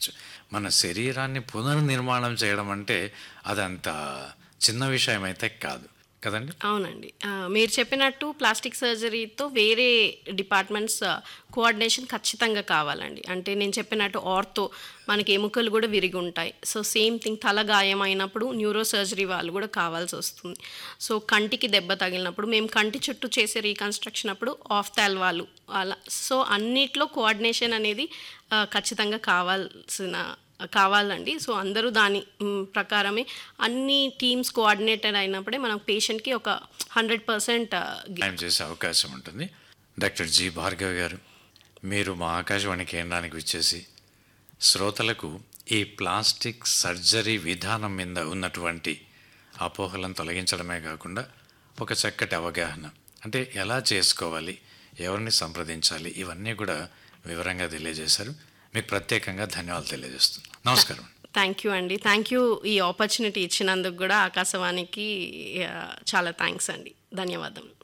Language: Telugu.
చెప్పచ్చు మన శరీరాన్ని పునర్నిర్మాణం చేయడం అంటే అదంత చిన్న విషయం అయితే కాదు కదండి అవునండి ఆ, మీరు చెప్పినట్టు ప్లాస్టిక్ సర్జరీతో వేరే డిపార్ట్మెంట్స్ కోఆర్డినేషన్ ఖచ్చితంగా కావాలండి అంటే నేను చెప్పినట్టు ఆర్తో మనకి ఎముకలు కూడా విరిగి ఉంటాయి సో సేమ్ థింగ్ తల గాయం అయినప్పుడు న్యూరో సర్జరీ వాళ్ళు కూడా కావాల్సి వస్తుంది సో కంటికి దెబ్బ తగిలినప్పుడు మేము కంటి చుట్టూ చేసే రీకన్స్ట్రక్షన్ అప్పుడు ఆఫ్ తాల్ వాళ్ళు అలా సో అన్నిట్లో కోఆర్డినేషన్ అనేది ఆ, ఖచ్చితంగా కావాల్సిన కావాలండి సో అందరూ దాని మ్, ప్రకారమే అన్ని టీమ్స్ కోఆర్డినేటెడ్ అయినప్పుడే మనం పేషెంట్కి ఒక హండ్రెడ్ పర్సెంట్ సాయం చేసే అవకాశం ఉంటుంది డాక్టర్ జి భార్గవ్ గారు మీరు మా ఆకాశవాణి కేంద్రానికి వచ్చేసి శ్రోతలకు ఈ ప్లాస్టిక్ సర్జరీ విధానం మీద ఉన్నటువంటి అపోహలను తొలగించడమే కాకుండా ఒక చక్కటి అవగాహన అంటే ఎలా చేసుకోవాలి ఎవరిని సంప్రదించాలి ఇవన్నీ కూడా వివరంగా తెలియజేశారు మీకు ప్రత్యేకంగా ధన్యవాదాలు తెలియజేస్తున్నాను నమస్కారం థ్యాంక్ యూ అండి థ్యాంక్ యూ ఈ ఆపర్చునిటీ ఇచ్చినందుకు కూడా ఆకాశవాణికి ఆ, చాలా థ్యాంక్స్ అండి ధన్యవాదం